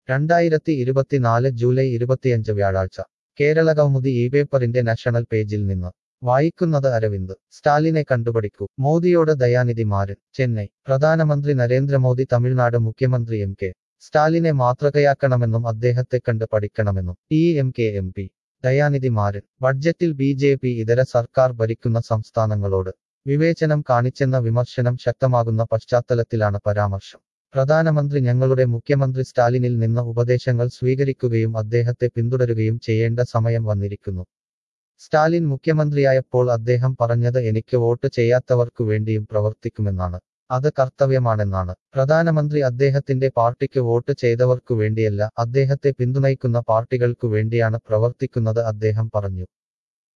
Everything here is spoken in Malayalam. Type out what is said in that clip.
രണ്ടായിരത്തി ഇരുപത്തിനാല് ജൂലൈ ഇരുപത്തിയഞ്ച് വ്യാഴാഴ്ച കേരള കൗമുദി ഈ പേപ്പറിന്റെ നാഷണൽ പേജിൽ നിന്ന് വായിക്കുന്നത് അരവിന്ദ് സ്റ്റാലിനെ കണ്ടുപിടിക്കൂ മോദിയോട് ദയാനിധി മാരൻ ചെന്നൈ പ്രധാനമന്ത്രി നരേന്ദ്രമോദി തമിഴ്നാട് മുഖ്യമന്ത്രി എം കെ സ്റ്റാലിനെ മാതൃകയാക്കണമെന്നും അദ്ദേഹത്തെ കണ്ട് പഠിക്കണമെന്നും T M K M P Dayanidhi Maran ബഡ്ജറ്റിൽ ബി ജെ പി ഇതര സർക്കാർ ഭരിക്കുന്ന സംസ്ഥാനങ്ങളോട് വിവേചനം കാണിച്ചെന്ന വിമർശനം ശക്തമാകുന്ന പശ്ചാത്തലത്തിലാണ് പരാമർശം പ്രധാനമന്ത്രി ഞങ്ങളുടെ മുഖ്യമന്ത്രി സ്റ്റാലിനിൽ നിന്ന് ഉപദേശങ്ങൾ സ്വീകരിക്കുകയും അദ്ദേഹത്തെ പിന്തുടരുകയും ചെയ്യേണ്ട സമയം വന്നിരിക്കുന്നു സ്റ്റാലിൻ മുഖ്യമന്ത്രിയായപ്പോൾ അദ്ദേഹം പറഞ്ഞത് എനിക്ക് വോട്ട് ചെയ്യാത്തവർക്കു വേണ്ടിയും പ്രവർത്തിക്കുമെന്നാണ് അത് കർത്തവ്യമാണെന്നാണ് പ്രധാനമന്ത്രി അദ്ദേഹത്തിന്റെ പാർട്ടിക്ക് വോട്ട് ചെയ്തവർക്കു വേണ്ടിയല്ല അദ്ദേഹത്തെ പിന്തുണയ്ക്കുന്ന പാർട്ടികൾക്കു വേണ്ടിയാണ് പ്രവർത്തിക്കുന്നത് അദ്ദേഹം പറഞ്ഞു